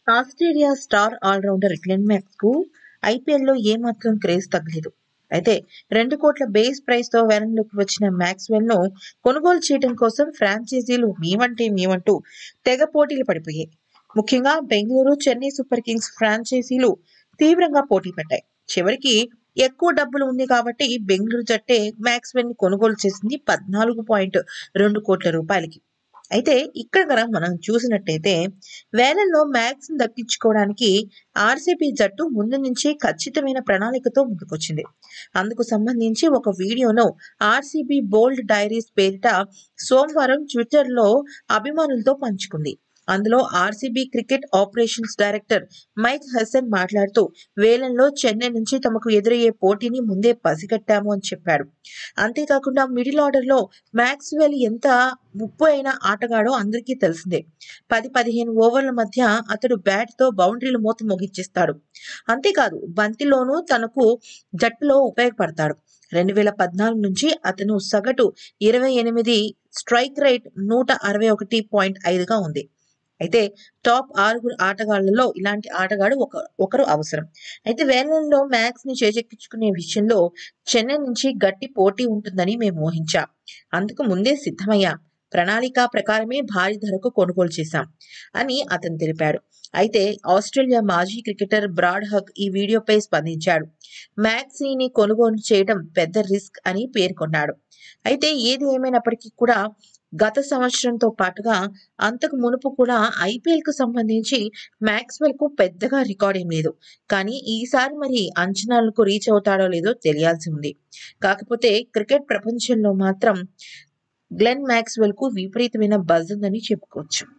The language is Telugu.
Australia star allrounder Glenn Max కు ఐపీఎల్లో ఏమాత్రం క్రేజ్ తగ్గలేదు అయితే రెండు కోట్ల బేస్ ప్రైస్ తో వేలంలోకి వచ్చిన మ్యాక్స్వెల్ ను కొనుగోలు చేయడం కోసం ఫ్రాంచైజీలు మేమంటే మేమంటూ తెగ పోటీలు పడిపోయాయి ముఖ్యంగా బెంగళూరు చెన్నై సూపర్ కింగ్స్ ఫ్రాంచైజీలు తీవ్రంగా పోటీ పడ్డాయి చివరికి ఎక్కువ డబ్బులు ఉంది కాబట్టి బెంగళూరు జట్టే మ్యాక్స్వెల్ ని కొనుగోలు చేసింది పద్నాలుగు పాయింట్ రెండు కోట్ల రూపాయలకి అయితే ఇక్కడ కనుక మనం చూసినట్టయితే వేలంలో మ్యాక్స్ దక్కించుకోవడానికి ఆర్సీబీ జట్టు ముందు నుంచి ఖచ్చితమైన ప్రణాళికతో ముందుకొచ్చింది అందుకు సంబంధించి ఒక వీడియోను ఆర్సీబీ బోల్డ్ డైరీస్ పేరిట సోమవారం ట్విట్టర్లో అభిమానులతో పంచుకుంది అందులో RCB cricket operations director Mike Hesson మాట్లాడుతూ వేలంలో చెన్నై నుంచి తమకు ఎదురయ్యే పోటీని ముందే పసిగట్టాము అని చెప్పాడు అంతేకాకుండా మిడిల్ ఆర్డర్ లో మ్యాక్స్వెల్ ఎంత ముప్పు అయిన ఆటగాడో అందరికీ తెలిసిందే పది పదిహేను ఓవర్ల మధ్య అతడు బ్యాట్ తో బౌండరీలు మూత ముగించేస్తాడు అంతేకాదు బంతిలోనూ తనకు జట్టులో ఉపయోగపడతాడు రెండు వేల పద్నాలుగు నుంచి అతను సగటు ఇరవై ఎనిమిది స్ట్రైక్ రేట్ నూట అరవై ఒకటి పాయింట్ ఐదుగా ఉంది అయితే టాప్ ఆరుగురు ఆటగాళ్లలో ఇలాంటి ఆటగాడు ఒక ఒకరు అవసరం అయితే వేలంలో మ్యాక్స్ ని చేజెక్కించుకునే విషయంలో చెన్నై నుంచి గట్టి పోటీ ఉంటుందని మేము ఊహించాం అందుకు ముందే సిద్ధమయ్యాం ప్రణాళిక ప్రకారమే భారీ ధరకు కొనుగోలు చేశాం అని అతను తెలిపాడు అయితే ఆస్ట్రేలియా మాజీ క్రికెటర్ బ్రాడ్ హక్ ఈ వీడియోపై స్పందించాడు మ్యాక్సీని కొనుగోలు చేయడం పెద్ద రిస్క్ అని పేర్కొన్నాడు అయితే ఏది ఏమైనప్పటికీ కూడా గత సంవత్సరంతో పాటుగా అంతకు మునుపు కూడా ఐపీఎల్ కు సంబంధించి మ్యాక్స్వెల్ కు పెద్దగా రికార్డ్ ఏం లేదు కానీ ఈసారి మరి అంచనాలకు రీచ్ అవుతాడో లేదో తెలియాల్సి ఉంది కాకపోతే క్రికెట్ ప్రపంచంలో మాత్రం గ్లెన్ మ్యాక్స్వెల్ కు విపరీతమైన బజ్ ఉందని చెప్పుకోవచ్చు